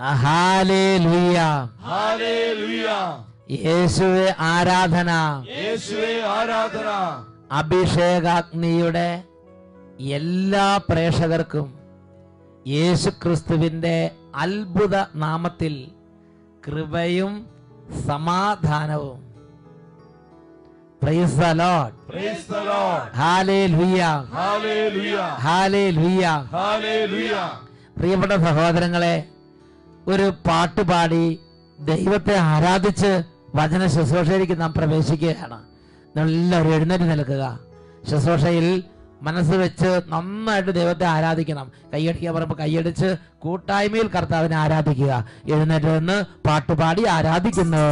Hallelujah hallelujah യേശുവെ ആരാധന യേശുവേ ആരാധന അഭിഷേകാഗ്നിയുടെ എല്ലാ പ്രേക്ഷകർക്കും യേശു ക്രിസ്തുവിന്റെ അത്ഭുത നാമത്തിൽ കൃപയും സമാധാനവും praise the Lord praise the Lord hallelujah hallelujah hallelujah hallelujah പ്രിയപ്പെട്ട സഹോദരങ്ങളെ ഒരു പാട്ട് പാടി ദൈവത്തെ ആരാധിച്ച് വചന ശുശ്രൂഷയിലേക്ക് നാം പ്രവേശിക്കുകയാണ് എല്ലാവരും എഴുന്നേറ്റ് നിൽക്കുക ശുശ്രൂഷയിൽ മനസ്സ് വെച്ച് നന്നായിട്ട് ദൈവത്തെ ആരാധിക്കണം കൈയടിക്കാൻ പറയുമ്പോൾ കൈയടിച്ച് കൂട്ടായ്മയിൽ കർത്താവിനെ ആരാധിക്കുക എഴുന്നേറ്റ് നിന്ന് പാട്ടുപാടി ആരാധിക്കുന്നു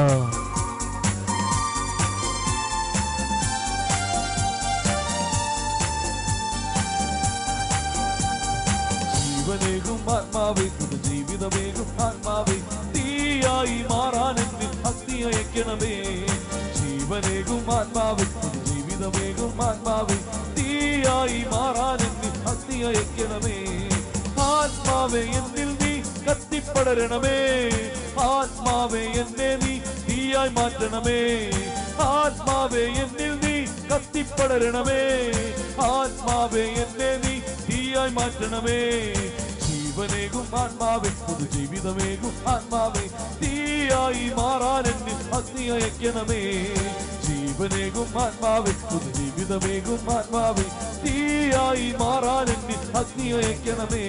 ജീവനേകും ആത്മാവേ പുതു ജീവിതമേകും ആത്മാവേ തീയായി മാറാൻ എന്നിൽ അഗ്നി അയക്കണമേ ജീവനേകും ആത്മാവേ പുതു ജീവിതമേകും ആത്മാവേ തീയായി മാറാൻ എന്നിൽ അഗ്നി അയക്കണമേ ആത്മാവേ എന്നിൽ നീ കത്തിപ്പടരണമേ ആത്മാവേ എന്നെ നീ തീയായി മാറ്റണമേ ആത്മാവേ എന്നിൽ നീ കത്തിപ്പടരണമേ ആത്മാവേ എന്നെ നീ തീയായി മാറ്റണമേ ജീവനേകും ആത്മാവേ പുതു ജീവിതമേകും ആത്മാവേ തീയായി മാറാൻ എന്നിൽ അഗ്നി അയക്കണമേ ജീവനേകും ആത്മാവേ പുതു ജീവിതമേകും ആത്മാവേ തീയായി മാറാൻ എന്നിൽ അഗ്നി അയക്കണമേ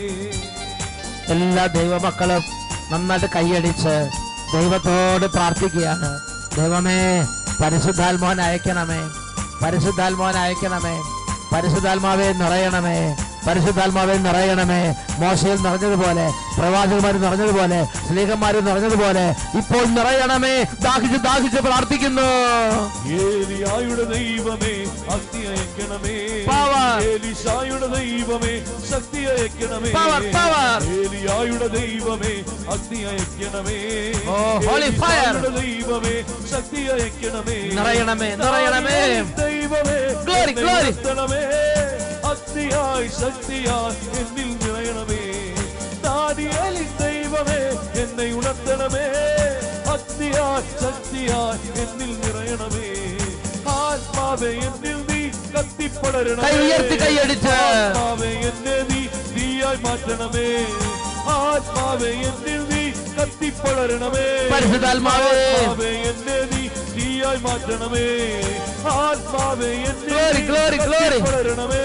എല്ലാ ദൈവമക്കളും നന്നായിട്ട് കൈയടിച്ച് ദൈവത്തോട് പ്രാർത്ഥിക്കുകയാണ് ദൈവമേ പരിശുദ്ധാത്മാവൻ അയക്കണമേ പരിശുദ്ധാത്മാവൻ അയക്കണമേ പരിശുദ്ധാത്മാവെ നിറയണമേ പരിശുദ്ധാത്മാവെ നിറയണമേ മോശയിൽ നിറഞ്ഞതുപോലെ പ്രവാചകന്മാർ നിറഞ്ഞതുപോലെ സ്നേഹന്മാർ നിറഞ്ഞതുപോലെ ഇപ്പോൾ നിറയണമേ ദാഹിച്ച് ദാഹിച്ച് പ്രാർത്ഥിക്കുന്നു ഏലിയായുടെ ദൈവമേ അഗ്നി അയക്കണമേ Power. ഏലിശായുടെ ദൈവമേ ശക്തി അയക്കണമേ Power, power. ഏലിയായുടെ ദൈവമേ അഗ്നി അയക്കണമേ Oh, holy fire. ഏലിശായുടെ ദൈവമേ ശക്തി അയക്കണമേ നിറയണമേ, നിറയണമേ. ദൈവമേ Glory, എന്നെ glory. ഉണർത്തണമേ അഗ്നിയായി ശക്തിയായി എന്നിൽ നിറയണമേ ദാനിയേലിൻ ദൈവമേ എന്നെ ഉണർത്തണമേ അഗ്നിയായി ശക്തിയായി എന്നിൽ നിറയണമേ ആത്മാവേ എന്നിൽ നീ കത്തിപ്പടരണമേ കൈ ഉയർത്തി കൈയടിച്ച്. ആത്മാവേ എന്നെ നീ തീയായി മാറ്റണമേ ആത്മാവേ എന്നിൽ നീ കത്തിപ്പടരണമേ പരിശുദ്ധാത്മാവേ. ആത്മാവേ എന്നെ നീ തീയായി മാറ്റണമേ ആത്മാവേ എന്നെ Glory, glory, glory. പടരണമേ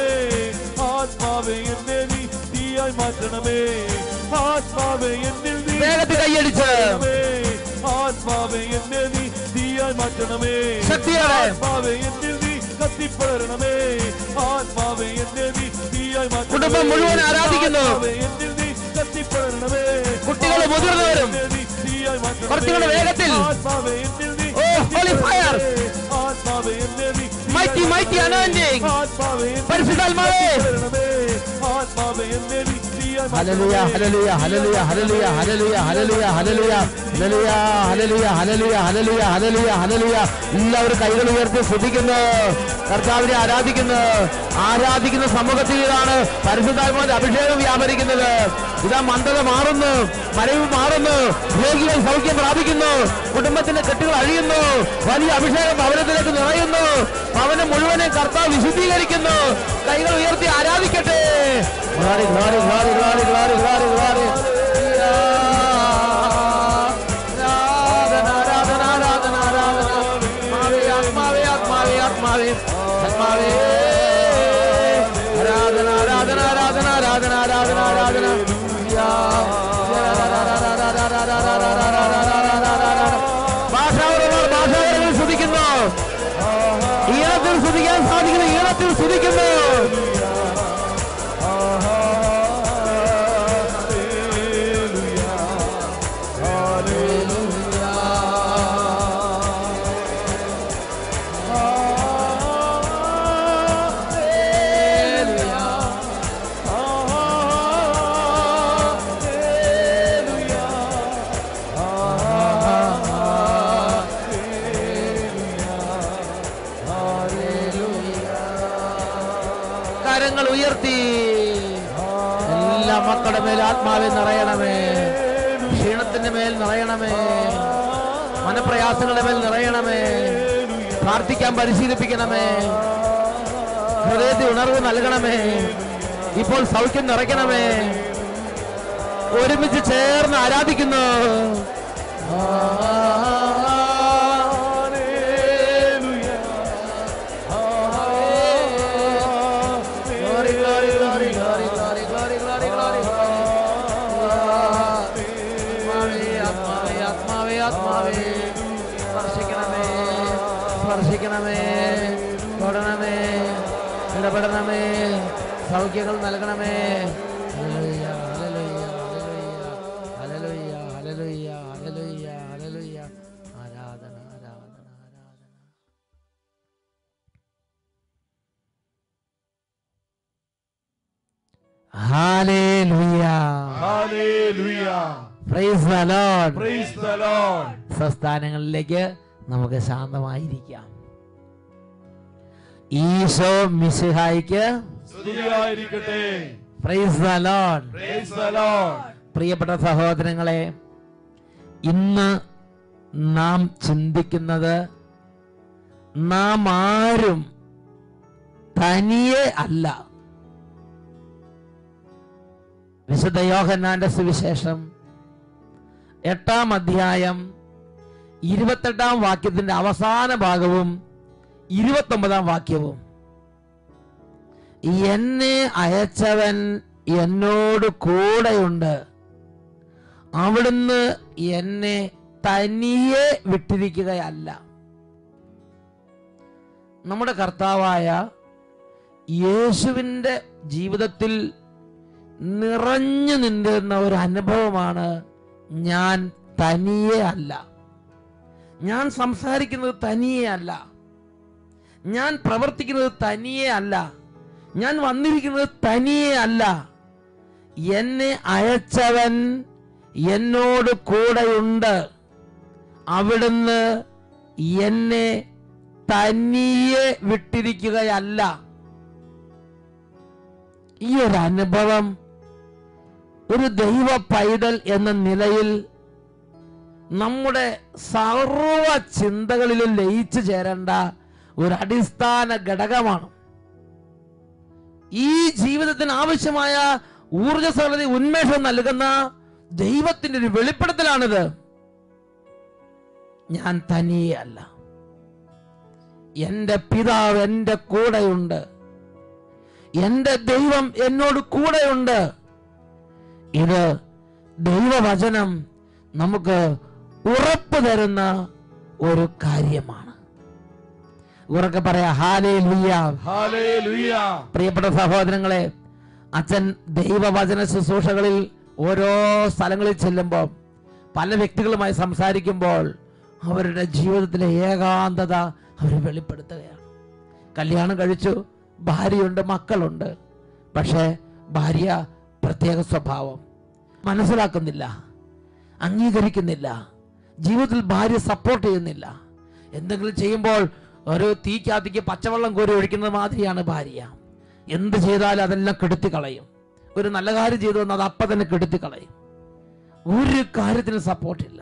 ആത്മാവേ എന്നെ നീ തീയായി മാറ്റണമേ ആത്മാവേ എന്നിൽ നീ വേഗത്തിൽ കൈയടിച്ച്. പടരണമേ. ആത്മാവേ എന്നെ നീ തീയായി മാറ്റണമേ ശക്തിയോടെ. ആത്മാവേ എന്നിൽ നീ കത്തിപ്പടരണമേ ആത്മാവേ എന്നെ നീ തീയായി മാറ്റണമേ കുടുംബം മുഴുവൻ ആരാധിക്കുന്നു. ആത്മാവേ എന്നിൽ നീ കത്തിപ്പടരണമേ കുട്ടികളും മുതിർന്നവരും. ആത്മാവേ എന്നെ നീ തീയായി മാറ്റണമേ. കുറച്ചുകൂടെ വേഗത്തിൽ. ആത്മാവേ എന്നിൽ നീ ഓ, holy fire. ആത്മാവേ എന്നെ നീ Mighty, mighty anointing. ആത്മാവേ എന്നെ പരിശുദ്ധാത്മാവേ. പടരണമേ. ആത്മാവേ എന്നെ നീ തീയായി hallelujah hallelujah hallelujah hallelujah hallelujah hallelujah hallelujah hallelujah hallelujah hallelujah hallelujah hallelujah hallelujah എല്ലാവരും കൈകൾ ഉയർത്തി സ്തുതിക്കുന്നു കർത്താവിനെ ആരാധിക്കുന്നു ആരാധിക്കുന്ന സമൂഹത്തിൽ ഇതാണ് പരിശുദ്ധാത്മാവിന്റെ അഭിഷേകം വ്യാപരിക്കുന്നത് ഇതാ മന്ദത മാറുന്നു മരവ് മാറുന്നു രോഗികൾ സൗഖ്യം പ്രാപിക്കുന്നു കുടുംബത്തിന്റെ കെട്ടുകൾ അഴിയുന്നു വലിയ അഭിഷേകം ഭവനത്തിലേക്ക് നിറയുന്നു ഭവനം മുഴുവനെ കർത്താവ് വിശുദ്ധീകരിക്കുന്നു കൈകൾ ഉയർത്തി ആരാധിക്കട്ടെ glory glory glory glory glory glory glory ആരാധന ആരാധന ആരാധന ആരാധന ആത്മാവേ ആത്മാവേ ആത്മാവേ ആത്മാവേ ആത്മാവേ ആരാധന ആരാധന ആരാധന ആരാധന ആരാധന ആരാധന ഭാഷാപരങ്ങൾ ഭാഷാപരങ്ങൾ സ്തുതിക്കുന്നു ഈണത്തിൽ സ്തുതിക്കാൻ സാധിക്കുന്നു ഈണത്തിൽ സ്തുതിക്കുന്നു കരങ്ങൾ ഉയർത്തി എല്ലാ മക്കളുടെ മേൽ ആത്മാവെ നിറയണമേ ക്ഷീണത്തിന്റെ മേൽ നിറയണമേ മനപ്രയാസങ്ങളുടെ മേൽ നിറയണമേ പ്രാർത്ഥിക്കാൻ പരിശീലിപ്പിക്കണമേ ഹൃദയത്തിൽ ഉണർവ് നൽകണമേ ഇപ്പോൾ സൗഖ്യം നിറയ്ക്കണമേ ഒരുമിച്ച് ചേർന്ന് ആരാധിക്കുന്നു Glory, glory, glory, glory, glory, glory, glory, glory. ആത്മാവേ, ആത്മാവേ, ആത്മാവേ, ആത്മാവേ. സ്പർശിക്കണമേ സ്പർശിക്കണമേ തൊടണമേ ഇടപെടണമേ സൗഖ്യങ്ങൾ നൽകണമേ hallelujah, hallelujah, hallelujah, hallelujah, hallelujah, hallelujah. ആരാധന ആരാധന ആരാധന hallelujah Hallelujah. Price the Lord Praise the Lord. സ്വസ്ഥാനങ്ങളിലേക്ക് നമുക്ക് ശാന്തമായിരിക്കാം ഈശോ മിശിഹായിക്ക് സ്തുതിയായിരിക്കട്ടെ price the Lord Praise the Lord. പ്രിയപ്പെട്ട സഹോദരങ്ങളെ ഇന്ന് നാം ചിന്തിക്കുന്നത് നാം ആരും തനിയെ അല്ല വിശുദ്ധ യോഹന്നാന്റെ സുവിശേഷം എട്ടാം അധ്യായം ഇരുപത്തെട്ടാം വാക്യത്തിന്റെ അവസാന ഭാഗവും ഇരുപത്തൊമ്പതാം വാക്യവും എന്നെ അയച്ചവൻ എന്നോട് കൂടെയുണ്ട് അവിടുന്ന് എന്നെ തനിയെ വിട്ടിരിക്കുകയല്ല നമ്മുടെ കർത്താവായ യേശുവിൻ്റെ ജീവിതത്തിൽ നിറഞ്ഞു നിന്നിരുന്ന ഒരു അനുഭവമാണ് ഞാൻ തനിയെ അല്ല ഞാൻ സംസാരിക്കുന്നത് തനിയെ അല്ല ഞാൻ പ്രവർത്തിക്കുന്നത് തനിയെ അല്ല ഞാൻ വന്നിരിക്കുന്നത് തനിയെ അല്ല എന്നെ അയച്ചവൻ എന്നോട് കൂടെയുണ്ട് അവിടുന്ന് എന്നെ തനിയെ വിട്ടിരിക്കുകയല്ല ഈ ഒരു അനുഭവം ഒരു ദൈവ പൈതൽ എന്ന നിലയിൽ നമ്മുടെ സർവ ചിന്തകളിലും ലയിച്ചു ചേരേണ്ട ഒരു അടിസ്ഥാന ഘടകമാണ് ഈ ജീവിതത്തിന് ആവശ്യമായ ഊർജസ്വലത ഉന്മേഷം നൽകുന്ന ദൈവത്തിന്റെ ഒരു വെളിപ്പെടുത്തലാണിത് ഞാൻ തനിയെ അല്ല എന്റെ പിതാവ് എന്റെ കൂടെയുണ്ട് എന്റെ ദൈവം എന്നോട് കൂടെയുണ്ട് ഇത് ദൈവവചനം നമുക്ക് ഉറപ്പ് തരുന്ന ഒരു കാര്യമാണ് ഉറക്കെ പറയാ ഹാലേ ലുയ്യ Hallelujah. പ്രിയപ്പെട്ട സഹോദരങ്ങളെ അച്ഛൻ ദൈവവചന ശുശ്രൂഷകളിൽ ഓരോ സ്ഥലങ്ങളിൽ ചെല്ലുമ്പോൾ പല വ്യക്തികളുമായി സംസാരിക്കുമ്പോൾ അവരുടെ ജീവിതത്തിലെ ഏകാന്തത അവർ വെളിപ്പെടുത്തുകയാണ് കല്യാണം കഴിച്ചു ഭാര്യയുണ്ട് മക്കളുണ്ട് പക്ഷേ ഭാര്യ പ്രത്യേക സ്വഭാവം മനസ്സിലാക്കുന്നില്ല അംഗീകരിക്കുന്നില്ല ജീവിതത്തിൽ ഭാര്യ സപ്പോർട്ട് ചെയ്യുന്നില്ല എന്തെങ്കിലും ചെയ്യുമ്പോൾ ഒരു തീക്കകത്തേക്ക് പച്ചവെള്ളം കോരി ഒഴിക്കുന്നത് മാതിരിയാണ് ഭാര്യ എന്ത് ചെയ്താലും അതെല്ലാം കെടുത്തി കളയും ഒരു നല്ല കാര്യം ചെയ്തു വന്നാൽ അത് അപ്പം തന്നെ കെടുത്തി കളയും ഒരു കാര്യത്തിനും സപ്പോർട്ടില്ല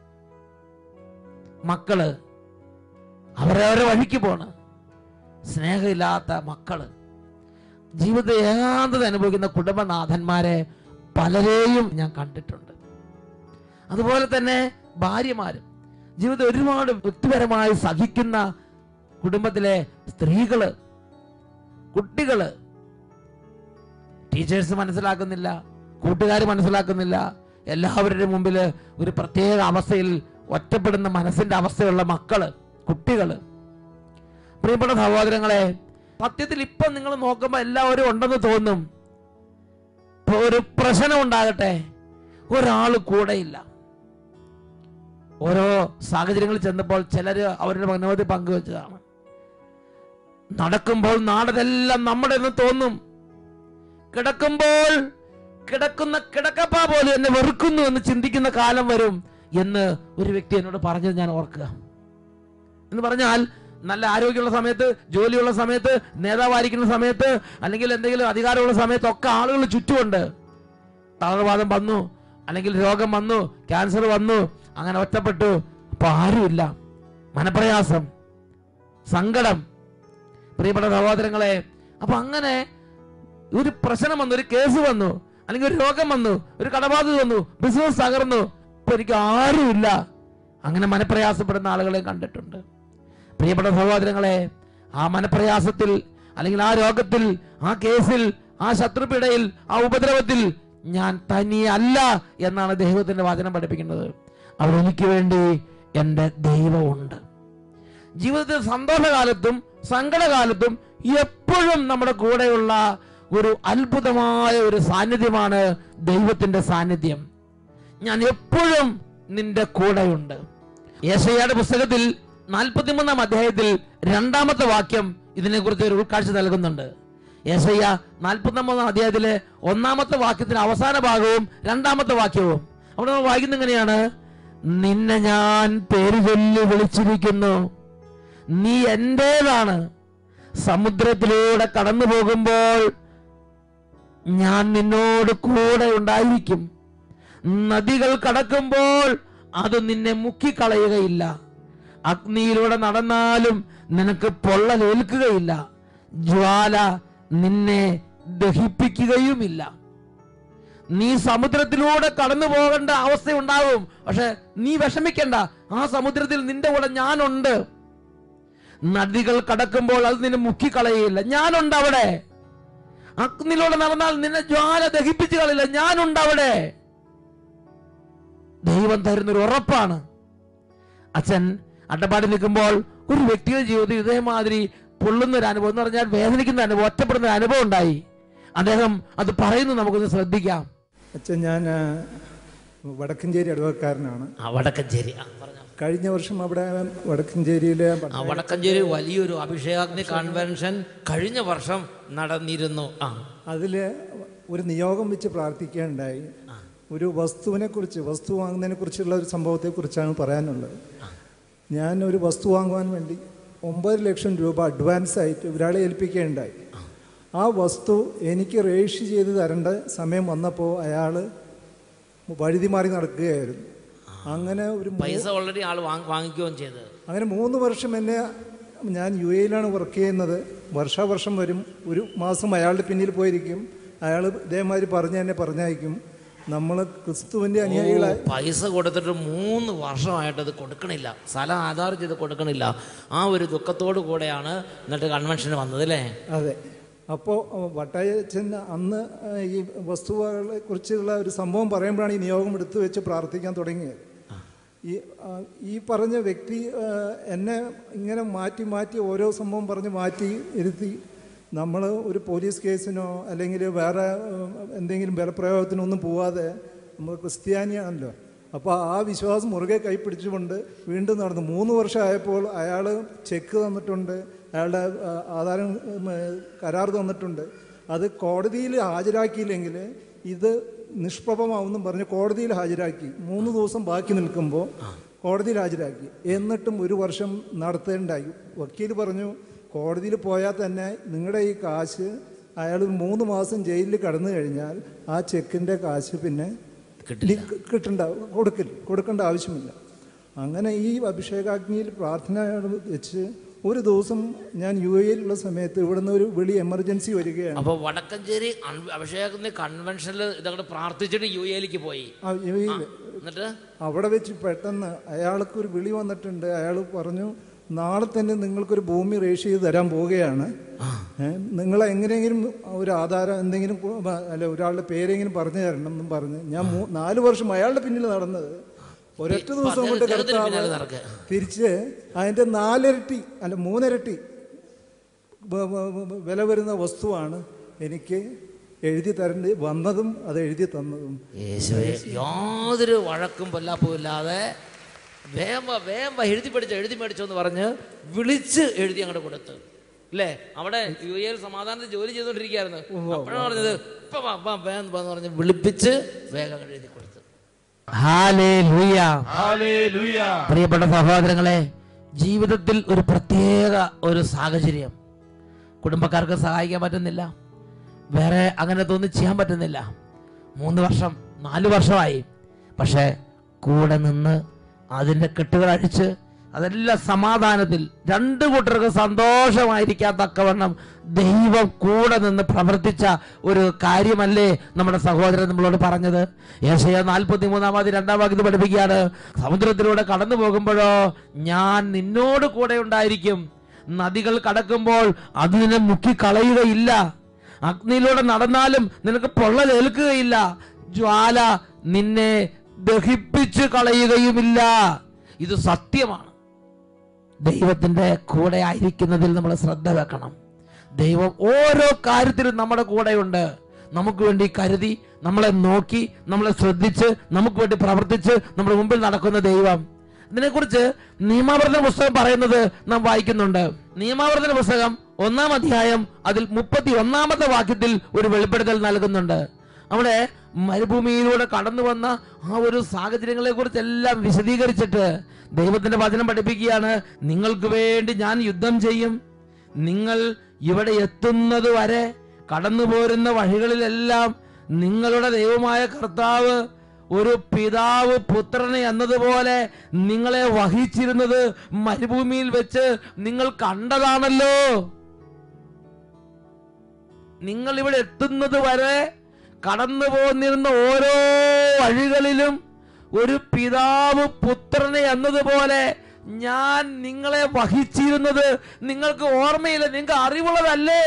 മക്കള് അവരവരെ വഴിക്ക് പോണ് സ്നേഹമില്ലാത്ത മക്കള് ജീവിതത്തിൽ ഏകാന്തത അനുഭവിക്കുന്ന കുടുംബനാഥന്മാരെ പലരെയും ഞാൻ കണ്ടിട്ടുണ്ട് അതുപോലെ തന്നെ ഭാര്യമാരും ജീവിതത്തിൽ ഒരുപാട് വ്യക്തിപരമായി സഹിക്കുന്ന കുടുംബത്തിലെ സ്ത്രീകള് കുട്ടികള് ടീച്ചേഴ്സ് മനസ്സിലാക്കുന്നില്ല കൂട്ടുകാർ മനസ്സിലാക്കുന്നില്ല എല്ലാവരുടെ മുമ്പിൽ ഒരു പ്രത്യേക അവസ്ഥയിൽ ഒറ്റപ്പെടുന്ന മനസ്സിന്റെ അവസ്ഥയുള്ള മക്കള് കുട്ടികള് പ്രിയപ്പെട്ട സഹോദരങ്ങളെ സത്യത്തിൽ ഇപ്പൊ നിങ്ങൾ നോക്കുമ്പോൾ എല്ലാവരും ഉണ്ടെന്ന് തോന്നും ഇപ്പൊ ഒരു പ്രശ്നം ഉണ്ടാകട്ടെ ഒരാൾ കൂടെയില്ല ഓരോ സാഹചര്യങ്ങളിൽ ചെന്നപ്പോൾ ചിലര് അവരുടെ മനോധി പങ്കുവെച്ചതാണ് നടക്കുമ്പോൾ നാടതെല്ലാം നമ്മുടെ എന്ന് തോന്നും കിടക്കുമ്പോൾ കിടക്കുന്ന കിടക്കപ്പ പോലും എന്നെ വെറുക്കുന്നു എന്ന് ചിന്തിക്കുന്ന കാലം വരും എന്ന് ഒരു വ്യക്തി എന്നോട് പറഞ്ഞത് ഞാൻ ഓർക്കുക എന്ന് പറഞ്ഞാൽ നല്ല ആരോഗ്യമുള്ള സമയത്ത് ജോലിയുള്ള സമയത്ത് നേതാവായിരിക്കുന്ന സമയത്ത് അല്ലെങ്കിൽ എന്തെങ്കിലും അധികാരമുള്ള സമയത്ത് ഒക്കെ ആളുകൾ ചുറ്റുമുണ്ട് തളർവാദം വന്നു അല്ലെങ്കിൽ രോഗം വന്നു ക്യാൻസർ വന്നു അങ്ങനെ ഒറ്റപ്പെട്ടു അപ്പൊ ആരുമില്ല മനപ്രയാസം സങ്കടം പ്രിയപ്പെട്ട സഹോദരങ്ങളെ അപ്പൊ അങ്ങനെ ഒരു പ്രശ്നം വന്നു ഒരു കേസ് വന്നു അല്ലെങ്കിൽ ഒരു രോഗം വന്നു ഒരു കടബാധ്യത വന്നു ബിസിനസ് തകർന്നു ഇപ്പൊ എനിക്ക് ആരുമില്ല അങ്ങനെ മനപ്രയാസപ്പെടുന്ന ആളുകളെ കണ്ടിട്ടുണ്ട് പ്രിയപ്പെട്ട സഹോദരങ്ങളെ ആ മനപ്രയാസത്തിൽ അല്ലെങ്കിൽ ആ രോഗത്തിൽ ആ കേസിൽ ആ ശത്രുപിടയിൽ ആ ഉപദ്രവത്തിൽ ഞാൻ തനിയല്ല എന്നാണ് ദൈവത്തിന്റെ വചനം പഠിപ്പിക്കുന്നത് അവിടെ എനിക്ക് വേണ്ടി എൻ്റെ ദൈവമുണ്ട് ജീവിതത്തിൽ സന്തോഷകാലത്തും സങ്കടകാലത്തും എപ്പോഴും നമ്മുടെ കൂടെയുള്ള ഒരു അത്ഭുതമായ ഒരു സാന്നിധ്യമാണ് ദൈവത്തിന്റെ സാന്നിധ്യം ഞാൻ എപ്പോഴും നിന്റെ കൂടെയുണ്ട് യേശയ്യയുടെ പുസ്തകത്തിൽ നാൽപ്പത്തിമൂന്നാം അധ്യായത്തിൽ രണ്ടാമത്തെ വാക്യം ഇതിനെക്കുറിച്ച് ഒരു ഉൾക്കാഴ്ച നൽകുന്നുണ്ട് യേശയ്യ നാൽപ്പത്തിമൂന്നാം അധ്യായത്തിലെ ഒന്നാമത്തെ വാക്യത്തിന് അവസാന ഭാഗവും രണ്ടാമത്തെ വാക്യവും അവിടെ നമ്മൾ വായിക്കുന്ന എങ്ങനെയാണ് നിന്നെ ഞാൻ പേര് ചൊല്ലി വിളിച്ചിരിക്കുന്നു നീ എന്റേതാണ് സമുദ്രത്തിലൂടെ കടന്നു പോകുമ്പോൾ ഞാൻ നിന്നോട് കൂടെ ഉണ്ടായിരിക്കും നദികൾ കടക്കുമ്പോൾ അത് നിന്നെ മുക്കിക്കളയുകയില്ല അഗ്നിയിലൂടെ നടന്നാലും നിനക്ക് പൊള്ളലേൽക്കുകയില്ല ജ്വാല നിന്നെ ദഹിപ്പിക്കുകയുമില്ല നീ സമുദ്രത്തിലൂടെ കടന്നു പോകേണ്ട അവസ്ഥ ഉണ്ടാവും പക്ഷെ നീ വിഷമിക്കണ്ട ആ സമുദ്രത്തിൽ നിന്റെ കൂടെ ഞാനുണ്ട് നദികൾ കടക്കുമ്പോൾ അത് നിന്നെ മുക്കിക്കളയില്ല ഞാനുണ്ട് അവിടെ അഗ്നിലൂടെ നടന്നാൽ നിന്നെ ജ്വാല ദഹിപ്പിച്ചു കളയില്ല ഞാനുണ്ട് അവിടെ ദൈവം തരുന്നൊരു ഉറപ്പാണ് അച്ഛൻ അട്ടപ്പാടി നിൽക്കുമ്പോൾ ഒരു വ്യക്തിയുടെ ജീവിതത്തിൽ ഇതേമാതിരി പൊള്ളുന്ന ഒരു അനുഭവം എന്ന് പറഞ്ഞാൽ വേദനിക്കുന്ന അനുഭവം ഒറ്റപ്പെടുന്ന ഒരു അനുഭവം ഉണ്ടായി അദ്ദേഹം അത് പറയുന്നു നമുക്കൊന്ന് ശ്രദ്ധിക്കാം അച്ഛൻ ഞാൻ ആ, വടക്കഞ്ചേരി ഇടവക്കാരനാണ് ആ വടക്കഞ്ചേരി ആ, പറഞ്ഞോ. കഴിഞ്ഞ വർഷം അവിടെ വടക്കഞ്ചേരിയിലെ ആ വടക്കഞ്ചേരി വലിയൊരു അഭിഷേകാഗ്നി കൺവെൻഷൻ കഴിഞ്ഞ വർഷം നടന്നിരുന്നു ആ അതിൽ ഒരു നിയോഗം വെച്ച് പ്രാർത്ഥിക്കുകയുണ്ടായി ഒരു വസ്തുവിനെ കുറിച്ച് വസ്തു വാങ്ങുന്നതിനെ കുറിച്ചുള്ള ഒരു സംഭവത്തെ കുറിച്ചാണ് പറയാനുള്ളത് ഞാൻ ഒരു വസ്തു വാങ്ങുവാൻ വേണ്ടി ഒമ്പത് ലക്ഷം രൂപ അഡ്വാൻസ് ആയിട്ട് ഒരാളെ ഏൽപ്പിക്കുകയുണ്ടായി ആ വസ്തു എനിക്ക് രജിസ്റ്റർ ചെയ്ത് തരേണ്ട സമയം വന്നപ്പോൾ അയാൾ വഴുതി മാറി നടക്കുകയായിരുന്നു അങ്ങനെ ഒരു മൂ- പൈസ ഓൾറെഡി ആൾ വാങ്ങിക്കുകയും ചെയ്ത് അങ്ങനെ മൂന്ന് വർഷം എന്നെ ഞാൻ യു എയിലാണ് വർക്ക് ചെയ്യുന്നത് വർഷാവർഷം വരും ഒരു മാസം അയാളുടെ പിന്നിൽ പോയിരിക്കും അയാൾ ഇതേമാതിരി പറഞ്ഞ് എന്നെ പറഞ്ഞയക്കും നമ്മൾ ക്രിസ്തുവിൻ്റെ അനുയായികളായി പൈസ കൊടുത്തിട്ട് മൂന്ന് വർഷമായിട്ട് അത് കൊടുക്കണില്ല സ്ഥലം ആധാർ ചെയ്ത് കൊടുക്കണില്ല ആ ഒരു ദുഃഖത്തോടു കൂടെയാണ് എന്നിട്ട് കൺവെൻഷന് വന്നത് അല്ലേ അതെ അപ്പോൾ വട്ടായച്ചൻ അന്ന് ആ, ഈ വസ്തുവകളെ കുറിച്ചുള്ള ഒരു സംഭവം പറയുമ്പോഴാണ് ഈ നിയോഗം എടുത്തു വെച്ച് പ്രാർത്ഥിക്കാൻ തുടങ്ങിയത് ഈ ആ, ഈ പറഞ്ഞ വ്യക്തി ആ, എന്നെ ഇങ്ങനെ മാറ്റി മാറ്റി ഓരോ സംഭവം പറഞ്ഞ് മാറ്റി ഇരുത്തി നമ്മൾ ഒരു പോലീസ് കേസിനോ അല്ലെങ്കിൽ വേറെ ആ, എന്തെങ്കിലും ബലപ്രയോഗത്തിനോ ഒന്നും പോവാതെ നമ്മൾ ക്രിസ്ത്യാനിയാണല്ലോ അപ്പോൾ ആ വിശ്വാസം മുറുകെ കൈപ്പിടിച്ചുകൊണ്ട് വീണ്ടും നടന്നു മൂന്ന് വർഷമായപ്പോൾ അയാൾ ചെക്ക് തന്നിട്ടുണ്ട് അയാളുടെ ആ, ആധാരം ഉം, കരാർ തന്നിട്ടുണ്ട് അത് കോടതിയിൽ ഹാജരാക്കിയില്ലെങ്കിൽ ഇത് നിഷ്പ്രഭമാവെന്നും പറഞ്ഞ് കോടതിയിൽ ഹാജരാക്കി മൂന്ന് ദിവസം ബാക്കി നിൽക്കുമ്പോൾ കോടതിയിൽ ഹാജരാക്കി എന്നിട്ടും ഒരു വർഷം നടത്തേണ്ടായി വക്കീൽ പറഞ്ഞു കോടതിയിൽ പോയാൽ തന്നെ നിങ്ങളുടെ ഈ കാശ് അയാൾ മൂന്ന് മാസം ജയിലിൽ കടന്നു കഴിഞ്ഞാൽ ആ ചെക്കിൻ്റെ കാശ് പിന്നെ ലി- കിട്ടണ്ട കൊടുക്കില്ല കൊടുക്കേണ്ട ആവശ്യമില്ല അങ്ങനെ ഈ അഭിഷേകാഗ്നിയിൽ പ്രാർത്ഥന വെച്ച് ഒരു ദിവസം ഞാൻ യു എയിലുള്ള സമയത്ത് ഇവിടുന്ന് ഒരു വിളി എമർജൻസി വരികയാണ് അപ്പൊ വടക്കഞ്ചേരി അൺ- അഭിഷേകത്തിന് കൺവെൻഷനിൽ ഇതങ്ങോട്ട് പ്രാർത്ഥിച്ചിട്ട് യു എയിലേക്ക് പോയി ആ യു എയിൽ എന്നിട്ട് അവിടെ വെച്ച് പെട്ടെന്ന് അയാൾക്കൊരു വിളി വന്നിട്ടുണ്ട് അയാൾ പറഞ്ഞു നാളെ തന്നെ നിങ്ങൾക്കൊരു ഭൂമി രജിസ്റ്റർ ചെയ്ത് തരാൻ പോവുകയാണ് ഏ, നിങ്ങൾ എങ്ങനെയെങ്കിലും ഒരു ആധാരം എന്തെങ്കിലും കു- ബ- അല്ല ഒരാളുടെ പേരെങ്കിലും പറഞ്ഞു തരണം എന്നും പറഞ്ഞ് ഞാൻ മൂ- നാല് വർഷം അയാളുടെ പിന്നിൽ നടന്നത് ഒരൊറ്റ ദിവസം കൊണ്ട് അദ്ദേഹത്തിന് പിന്നാലെ കർത്താവ് നടക്കുക. തിരിച്ച് അതിൻ്റെ നാലിരട്ടി അല്ല മൂന്നിരട്ടി വ- വ- വ- വില വരുന്ന വസ്തുവാണ് എനിക്ക് എഴുതി തരേണ്ടി വന്നതും അത് എഴുതി തന്നതും യേശുവേ യാതൊരു വഴക്കും പൊല്ലാപ്പും ഇല്ലാതെ വേഗം വാ, വേഗം വാ, എഴുതി പഠിച്ചോ എഴുതി മേടിച്ചോ എന്ന് പറഞ്ഞ് വിളിച്ച് എഴുതി അങ്ങോട്ട് കൊടുത്തു അല്ലേ അവിടെ യു എയിൽ സമാധാനത്തിൽ ജോലി ചെയ്തുകൊണ്ടിരിക്കുകയായിരുന്നു അപ്പോഴാണ് പറഞ്ഞത് ഇപ്പൊ വാ, വാ, വേഗം വാ" എന്ന് പറഞ്ഞ് വിളിപ്പിച്ച് വേഗം അങ്ങോട്ട് എഴുതി കൊടുത്തു ഹല്ലേലൂയ പ്രിയപ്പെട്ട സഹോദരങ്ങളെ ജീവിതത്തിൽ ഒരു പ്രത്യേക ഒരു സാഹചര്യം കുടുംബക്കാർക്ക് സഹായിക്കാൻ പറ്റുന്നില്ല വേറെ അങ്ങനത്തെ ഒന്നും ചെയ്യാൻ പറ്റുന്നില്ല മൂന്ന് വർഷം നാല് വർഷമായി പക്ഷേ കൂടെ നിന്ന് അതിൻ്റെ കെട്ടുകൾ അഴിച്ച് അതെല്ലാം സമാധാനത്തിൽ രണ്ടു കൂട്ടർക്ക് സന്തോഷമായിരിക്കാൻ തക്കവണ്ണം ദൈവം കൂടെ നിന്ന് പ്രവർത്തിച്ച ഒരു കാര്യമല്ലേ നമ്മുടെ സഹോദരൻ നമ്മളോട് പറഞ്ഞത് ഏശയ നാൽപ്പത്തി മൂന്നാമത് രണ്ടാം വാക്യത്തിൽ പഠിപ്പിക്കുകയാണ് സമുദ്രത്തിലൂടെ കടന്നു പോകുമ്പോഴോ ഞാൻ നിന്നോട് കൂടെ ഉണ്ടായിരിക്കും നദികൾ കടക്കുമ്പോൾ അത് നിന്നെ മുക്കിക്കളയുകയില്ല അഗ്നിയിലൂടെ നടന്നാലും നിനക്ക് പൊള്ളലേൽക്കുകയില്ല ജ്വാല നിന്നെ ദഹിപ്പിച്ച് കളയുകയുമില്ല ഇത് സത്യമാണ് ദൈവത്തിന്റെ കൂടെ ആയിരിക്കുന്നതിൽ നമ്മൾ ശ്രദ്ധ വെക്കണം ദൈവം ഓരോ കാര്യത്തിലും നമ്മുടെ കൂടെയുണ്ട് നമുക്ക് വേണ്ടി കരുതി നമ്മളെ നോക്കി നമ്മളെ ശ്രദ്ധിച്ച് നമുക്ക് വേണ്ടി പ്രവർത്തിച്ച് നമ്മുടെ മുമ്പിൽ നടക്കുന്ന ദൈവം ഇതിനെക്കുറിച്ച് നിയമാവർത്തന പുസ്തകം പറയുന്നത് നാം വായിക്കുന്നുണ്ട് നിയമാവർത്തന പുസ്തകം ഒന്നാം അധ്യായം അതിൽ മുപ്പത്തി ഒന്നാമത്തെ വാക്യത്തിൽ ഒരു വെളിപ്പെടുത്തൽ നൽകുന്നുണ്ട് അവിടെ മരുഭൂമിയിലൂടെ കടന്നു വന്ന ആ ഒരു സാഹചര്യങ്ങളെ കുറിച്ചെല്ലാം വിശദീകരിച്ചിട്ട് ദൈവത്തിന്റെ വചനം പഠിപ്പിക്കുകയാണ് നിങ്ങൾക്ക് വേണ്ടി ഞാൻ യുദ്ധം ചെയ്യും നിങ്ങൾ ഇവിടെ എത്തുന്നത് വരെ കടന്നു പോരുന്ന വഴികളിലെല്ലാം നിങ്ങളുടെ ദൈവമായ കർത്താവ് ഒരു പിതാവ് പുത്രനെ എന്നതുപോലെ നിങ്ങളെ വഹിച്ചിരുന്നത് മരുഭൂമിയിൽ വെച്ച് നിങ്ങൾ കണ്ടതാണല്ലോ നിങ്ങൾ ഇവിടെ എത്തുന്നത് വരെ കടന്നു പോന്നിരുന്ന ഓരോ വഴികളിലും ഒരു പിതാവ് പുത്രനെ എന്നതുപോലെ ഞാൻ നിങ്ങളെ വഹിച്ചിരുന്നത് നിങ്ങൾക്ക് ഓർമ്മയില്ല നിങ്ങൾക്ക് അറിവുള്ളതല്ലേ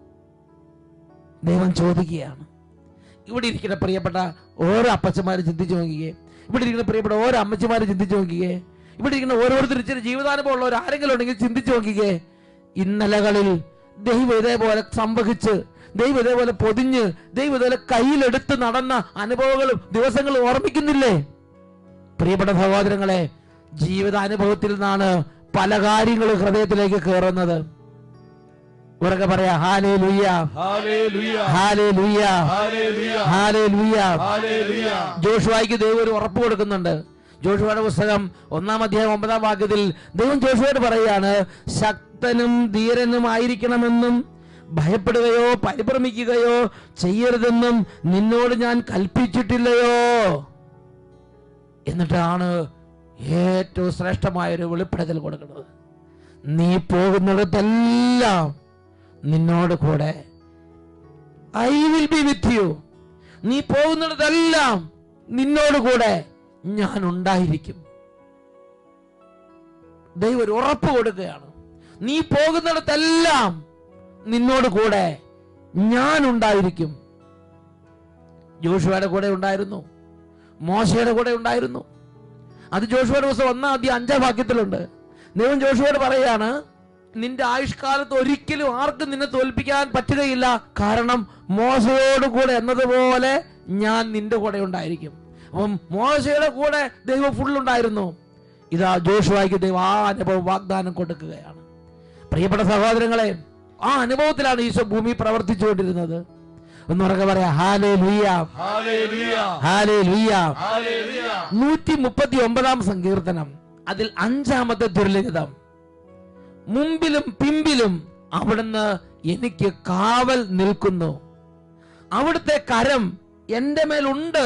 ദൈവം ചോദിക്കുകയാണ് ഇവിടെ ഇരിക്കുന്ന പ്രിയപ്പെട്ട ഓരോ അപ്പച്ചന്മാരും ചിന്തിച്ചു നോക്കിയേ ഇവിടെ ഇരിക്കുന്ന പ്രിയപ്പെട്ട ഓരോ അമ്മച്ചിമാരും ചിന്തിച്ചു നോക്കിയേ ഇവിടെ ഇരിക്കുന്ന ഓരോരുത്തർ ഇച്ചിരി ജീവിതാനുഭവം ഉള്ളവർ ആരെങ്കിലും ഉണ്ടെങ്കിൽ ചിന്തിച്ചു നോക്കിക്കേ ഇന്നലകളിൽ ദൈവം ഇതേപോലെ സംവഹിച്ച് ദൈവം ഇതേപോലെ പൊതിഞ്ഞ് ദൈവം ഇതേപോലെ കയ്യിലെടുത്ത് നടന്ന അനുഭവങ്ങളും ദിവസങ്ങളും ഓർമ്മിക്കുന്നില്ലേ പ്രിയപ്പെട്ട സഹോദരങ്ങളെ ജീവിതാനുഭവത്തിൽ നിന്നാണ് പല കാര്യങ്ങളും ഹൃദയത്തിലേക്ക് കയറുന്നത് ഉറക്കെ പറയാ ഹാലേ ലുയ്യ ഹല്ലേലൂയ ഹാലേ ലുയ്യ ഹല്ലേലൂയ ഹാലേ ലുയ്യ ഹല്ലേലൂയ ജോഷുവായിക്ക് ദൈവം ഒരു ഉറപ്പ് കൊടുക്കുന്നുണ്ട് ജോഷുവയുടെ പുസ്തകം ഒന്നാം അധ്യായം ഒമ്പതാം വാക്യത്തിൽ ദൈവം ജോഷുവയോട് പറയുകയാണ് ശക്തനും ധീരനും ആയിരിക്കണമെന്നും ഭയപ്പെടുകയോ പരിഭ്രമിക്കുകയോ ചെയ്യരുതെന്നും നിന്നോട് ഞാൻ കൽപ്പിച്ചിട്ടില്ലയോ എന്നിട്ടാണ് ഏറ്റവും ശ്രേഷ്ഠമായ ഒരു വെളിപ്പെടുത്തൽ കൊടുക്കുന്നത് നീ പോകുന്നിടത്തെല്ലാം നിന്നോട് കൂടെ I will be with you നീ പോകുന്നിടത്തെല്ലാം നിന്നോട് കൂടെ ഞാൻ ഉണ്ടായിരിക്കും ദൈവം ഒരു ഉറപ്പ് കൊടുക്കുകയാണ് നീ പോകുന്നിടത്തെല്ലാം നിന്നോട് കൂടെ ഞാൻ ഉണ്ടായിരിക്കും ജോഷുവയുടെ കൂടെ ഉണ്ടായിരുന്നു മോശയുടെ കൂടെ ഉണ്ടായിരുന്നു അത് ജോഷുവയുടെ ദിവസം ഒന്നാം ആദ്യം അഞ്ചാം വാക്യത്തിലുണ്ട് ദൈവം ജോഷുവോട് പറയാണ് നിന്റെ ആയുഷ്കാലത്ത് ഒരിക്കലും ആർക്കും നിന്നെ തോൽപ്പിക്കാൻ പറ്റുകയില്ല കാരണം മോശയോട് കൂടെ എന്നതുപോലെ ഞാൻ നിന്റെ കൂടെ ഉണ്ടായിരിക്കും അപ്പം മോശയുടെ കൂടെ ദൈവം ഫുൾ ഉണ്ടായിരുന്നു ഇതാ ജോഷുവായിക്ക് ദൈവം ആ അനുഭവം വാഗ്ദാനം കൊടുക്കുകയാണ് പ്രിയപ്പെട്ട സഹോദരങ്ങളെ ആ അനുഭവത്തിലാണ് ഈശോ ഭൂമി പ്രവർത്തിച്ചുകൊണ്ടിരുന്നത് ഒന്നുറക്കെ പറയാ ഹാലേ ലുയ്യ ഹല്ലേലൂയ ഹാലേ ലുയ്യ ഹല്ലേലൂയ നൂറ്റി മുപ്പത്തി ഒമ്പതാം സങ്കീർത്തനം അതിൽ അഞ്ചാമത്തെ ദുർലിഖിതം മുമ്പിലും പിമ്പിലും അവിടുന്ന് എനിക്ക് കാവൽ നിൽക്കുന്നു അവിടുത്തെ കരം എന്റെ മേലുണ്ട്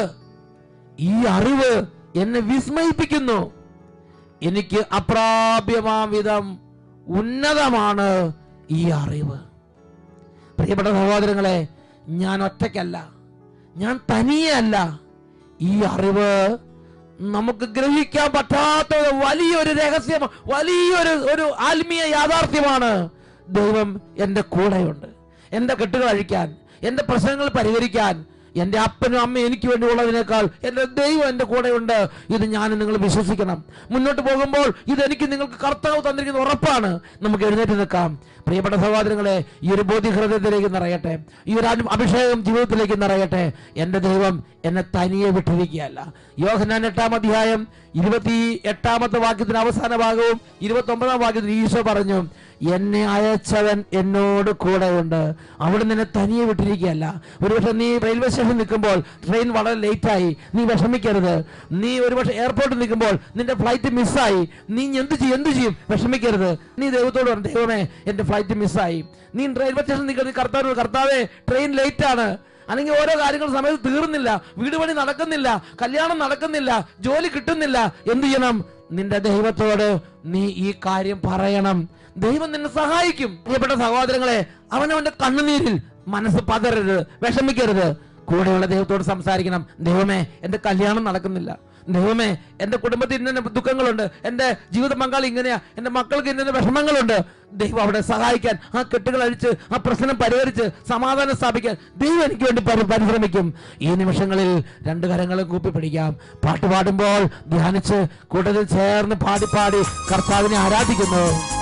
ഈ അറിവ് എന്നെ വിസ്മയിപ്പിക്കുന്നു എനിക്ക് അപ്രാപ്യമാം വിധം ഉന്നതമാണ് ഈ അറിവ് പ്രിയപ്പെട്ട സഹോദരങ്ങളെ ഞാൻ ഒറ്റയ്ക്കല്ല ഞാൻ തനിയല്ല ഈ അറിവ് നമുക്ക് ഗ്രഹിക്കാൻ പറ്റാത്ത ഒരു വലിയൊരു രഹസ്യം വലിയൊരു ഒരു ആത്മീയ യാഥാർത്ഥ്യമാണ് ദൈവം എൻ്റെ കൂടെയുണ്ട് എൻ്റെ കെട്ടുകൾ അഴിക്കാൻ എൻ്റെ പ്രശ്നങ്ങൾ പരിഹരിക്കാൻ എൻ്റെ അപ്പനും അമ്മയും എനിക്ക് വേണ്ടി ഉള്ളതിനേക്കാൾ എൻ്റെ ദൈവം എൻ്റെ കൂടെയുണ്ട് ഇത് ഞാൻ നിങ്ങൾ വിശ്വസിക്കണം മുന്നോട്ട് പോകുമ്പോൾ ഇത് എനിക്ക് നിങ്ങൾക്ക് കർത്താവ് തന്നിരിക്കുന്ന ഉറപ്പാണ് നമുക്ക് എഴുന്നേറ്റ് നിൽക്കാം പ്രിയപ്പെട്ട സഹോദരങ്ങളെ ഈ ഒരു ബോധ്യ ഹൃദയത്തിലേക്ക് നിറയട്ടെ ഈ ഒരു അനു- അഭിഷേകം ജീവിതത്തിലേക്ക് നിറയട്ടെ എൻ്റെ ദൈവം എന്നെ തനിയെ വിട്ടിരിക്കുകയല്ല യോഹനാൻ എട്ടാം അധ്യായം ഇരുപത്തി എട്ടാമത്തെ വാക്യത്തിന് അവസാന ഭാഗവും ഇരുപത്തി ഒമ്പതാം വാക്യത്തിൽ ഈശോ പറഞ്ഞു എന്നെ അയച്ചവൻ എന്നോട് കൂടെയുണ്ട് അവിടെ നിന്നെ തനിയെ വിട്ടിരിക്കുകയല്ല ഒരുപക്ഷെ നീ റെയിൽവേ സ്റ്റേഷനിൽ നിൽക്കുമ്പോൾ ട്രെയിൻ വളരെ ലേറ്റായി നീ വിഷമിക്കരുത് നീ ഒരുപക്ഷെ എയർപോർട്ടിൽ നിൽക്കുമ്പോൾ നിന്റെ ഫ്ലൈറ്റ് മിസ്സായി നീ എന്ത് ചെയ്യും എന്ത് ചെയ്യും വിഷമിക്കരുത് നീ ദൈവത്തോട് പറഞ്ഞു ദൈവമേ എന്റെ ഫ്ലൈറ്റ് മിസ്സായി നീ റെയിൽവേ സ്റ്റേഷനിൽ നിൽക്കുന്നത് കർത്താവ് കർത്താവേ ട്രെയിൻ ലേറ്റ് ആണ് അല്ലെങ്കിൽ ഓരോ കാര്യങ്ങൾ സമയത്ത് തീർന്നില്ല വീട് പണി നടക്കുന്നില്ല കല്യാണം നടക്കുന്നില്ല ജോലി കിട്ടുന്നില്ല എന്ത് ചെയ്യണം നിന്റെ ദൈവത്തോട് നീ ഈ കാര്യം പറയണം ദൈവം നിന്നെ സഹായിക്കും പ്രിയപ്പെട്ട സഹോദരങ്ങളെ അവനവന്റെ കണ്ണുനീരിൽ മനസ്സ് പതറരുത് വിഷമിക്കരുത് കൂടെയുള്ള ദൈവത്തോട് സംസാരിക്കണം ദൈവമേ എന്റെ കല്യാണം നടക്കുന്നില്ല ദൈവമേ എന്റെ കുടുംബത്തിൽ ഇന്ന ദുഃഖങ്ങളുണ്ട് എന്റെ ജീവിത പങ്കാളി ഇങ്ങനെയാ എന്റെ മക്കൾക്ക് ഇന്ന വിഷമങ്ങളുണ്ട് ദൈവം അവിടെ സഹായിക്കാൻ ആ കെട്ടുകൾ അഴിച്ച് ആ പ്രശ്നം പരിഹരിച്ച് സമാധാനം സ്ഥാപിക്കാൻ ദൈവം എനിക്ക് വേണ്ടി പരി- പരിശ്രമിക്കും ഈ നിമിഷങ്ങളിൽ രണ്ട് കരങ്ങളും കൂപ്പി പിടിക്കാം പാട്ട് പാടുമ്പോൾ ധ്യാനിച്ച് കൂട്ടത്തിൽ ചേർന്ന് പാടി പാടി കർത്താവിനെ ആരാധിക്കുന്നു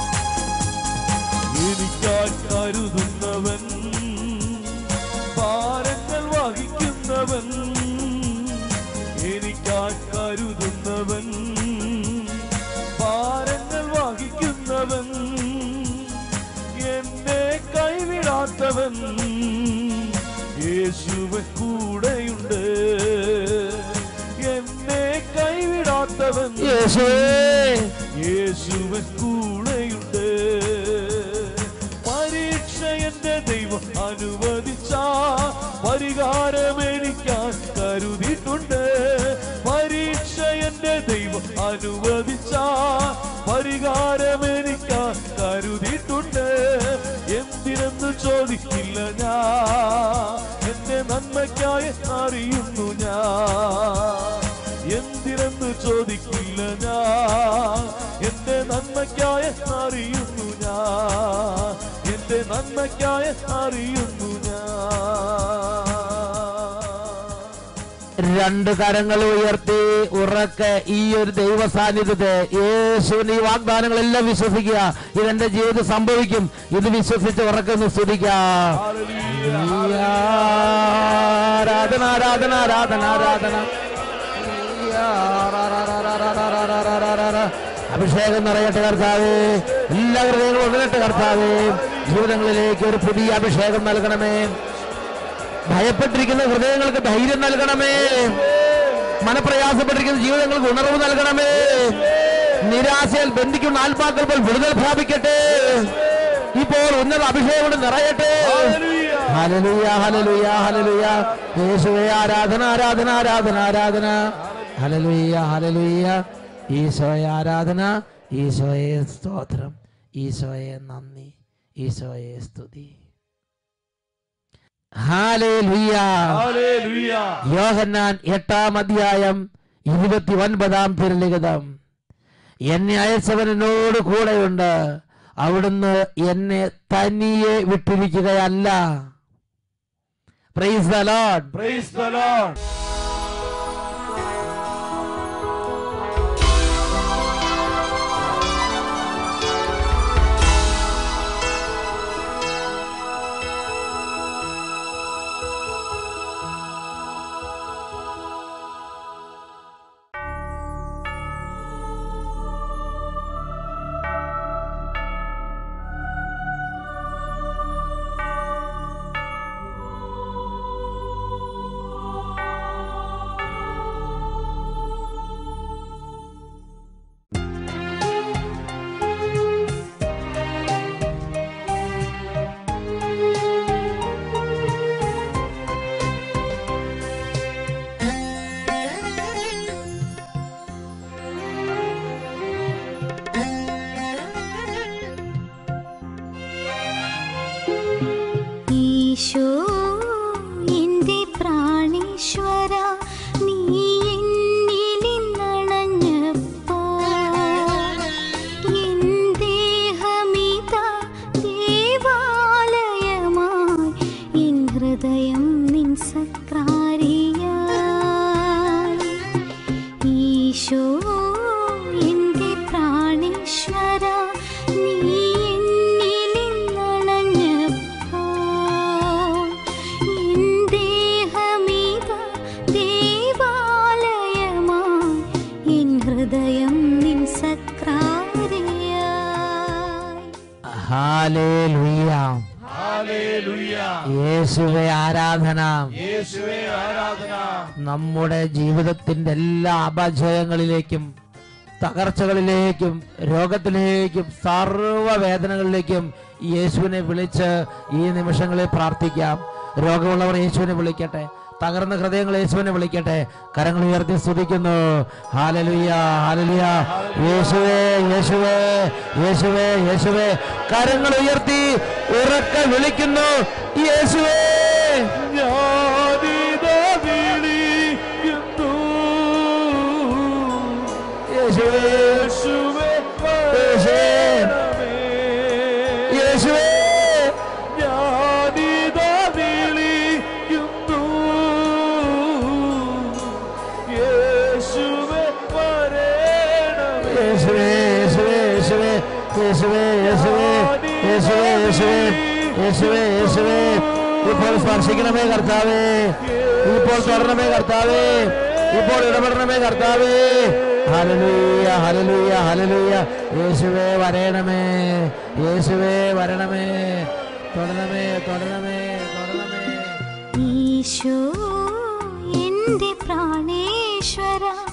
എനിക്കായി കരുതുന്നവൻ ഭാരങ്ങൾ വഹിക്കുന്നവൻ എനിക്കായി കരുതുന്നവൻ ഭാരങ്ങൾ വഹിക്കുന്നവൻ എന്നെ കൈവിടാത്തവൻ യേശുവൻ കൂടെയുണ്ട് എന്നെ കൈവിടാത്തവൻ യേശുവേ യേശുവൻ കൂടെയുണ്ട് പരീക്ഷ എന്റെ ദൈവം അനുവദിച്ച പരിഹാരം എനിക്കാൻ കരുതിയിട്ടുണ്ട് പരീക്ഷ എന്റെ ദൈവം അനുവദിച്ച പരിഹാരം എനിക്കാൻ കരുതിയിട്ടുണ്ട് എന്തിനെന്ന് ചോദിക്കില്ല ഞാൻ എന്റെ നന്മയ്ക്കായി അറിയുന്നു ഞാൻ എന്തിനെന്ന് ചോദിക്കില്ല ഞാൻ എന്റെ നന്മയ്ക്കായി അറിയുന്നു ഞാൻ എന്റെ നന്മയ്ക്കായി അറിയുന്നു ഞാൻ രണ്ട് കരങ്ങൾ ഉയർത്തി ഉറക്കെ ഈ ഒരു ദൈവ സാന്നിധ്യത്തെ യേശുവിന്റെ ഈ വാഗ്ദാനങ്ങളെല്ലാം വിശ്വസിക്കുക ഇതെന്റെ ജീവിതത്തിൽ സംഭവിക്കും ഇത് വിശ്വസിച്ച് ഉറക്കെ സ്തുതിക്കാം ആരാധന ആരാധന ആരാധന ആരാധന അഭിഷേകം നിറയട്ടെ കർത്താവേ എല്ലാ ഹൃദയങ്ങളും ഉടനട്ടെ കർത്താവേ ജീവിതങ്ങളിലേക്ക് ഒരു പുതിയ അഭിഷേകം നൽകണമേ ഭയപ്പെട്ടിരിക്കുന്ന ഹൃദയങ്ങൾക്ക് ധൈര്യം നൽകണമേ മനപ്രയാസപ്പെട്ടിരിക്കുന്ന ജീവിതങ്ങൾക്ക് ഉണർവ് നൽകണമേ നിരാശയിൽ ബന്ധിക്കുന്ന ആത്മാക്കൾ പോൽ വിടുതൽ പ്രാപിക്കട്ടെ ഇപ്പോൾ ഉന്നത അഭിഷേകം കൊണ്ട് നിറയട്ടെ ഹലലുയ ഹലലുയ ഹലലുയ യേശുവേ ആരാധന ആരാധന ആരാധന ആരാധന ഹലലുയ ഹലലുയ ഈശോയെ ആരാധന ഈശോയെ സ്തോത്രം ഈശോയെ നന്ദി ഈശോയെ സ്തുതി ഹാലേലുയ ഹല്ലേലൂയ യോഹന്നാൻ എട്ടാം അധ്യായം ഇരുപത്തി ഒൻപതാം തിരുലിഖിതം എന്നെ അയച്ചവൻ എന്നോട് കൂടെയുണ്ട് അവിടുന്ന് എന്നെ തനിയെ വിട്ടിരിക്കുകയല്ല praise the Lord praise the Lord Eesho എന്റെ പ്രാണേശ്വര നീ എന്നിലിന്നണഞ്ഞപ്പോൾ എൻ ദേഹമിതാ ദേവാലയമായി എൻ ഹൃദയം നിൻ സക്രാരിയായി ഈശോ എന്റെ പ്രാണേശ്വര നീ എന്നിലിന്നണഞ്ഞപ്പോൾ എൻ ദേഹമിതാ ദേവാലയമായി എൻ ഹൃദയം നിൻ സക്രാരിയായി ഹാലേലുയ ഹല്ലേലൂയ യേശുവെ ആരാധന യേശുവേ ആരാധന നമ്മുടെ ജീവിതത്തിന്റെ എല്ലാ അപജയങ്ങളിലേക്കും തകർച്ചകളിലേക്കും രോഗത്തിലേക്കും സർവ്വ വേദനകളിലേക്കും യേശുവിനെ വിളിച്ച് ഈ നിമിഷങ്ങളിൽ പ്രാർത്ഥിക്കാം രോഗമുള്ളവർ യേശുവിനെ വിളിക്കട്ടെ തകർന്ന ഹൃദയങ്ങൾ യേശുവിനെ വിളിക്കട്ടെ കരങ്ങൾ ഉയർത്തി സ്തുതിക്കുന്നു ഹാലലുയ ഹാലലുയ യേശുവേ യേശുവേ യേശുവേ യേശുവേ കരങ്ങൾ ഉയർത്തി ഉറക്കെ വിളിക്കുന്നു യേശുവേ ഞാനിതാ വിളിക്കുന്നു യേശുവേ യേശുവേ വരണമേ. യേശുവേ ഞാനിതാ വിളിക്കുന്നു യേശുവേ വരണമേ. യേശുവേ യേശുവേ യേശുവേ യേശുവേ യേശുവേ യേശുവേ യേശുവേ യേശുവേ യേശുവേ ഇപ്പോൾ സ്പർശിക്കണമേ കർത്താവേ ഇപ്പോൾ തൊടണമേ കർത്താവേ ഇപ്പോൾ ഇടപെടണമേ കർത്താവേ ഹലലൂയ ഹലലൂയ ഹലലൂയ യേശുവേ വരയണമേ യേശുവേ വരണമേ തൊടണമേ തൊടണമേ തൊടണമേ ഈശോ എന്റെ പ്രാണേശ്വര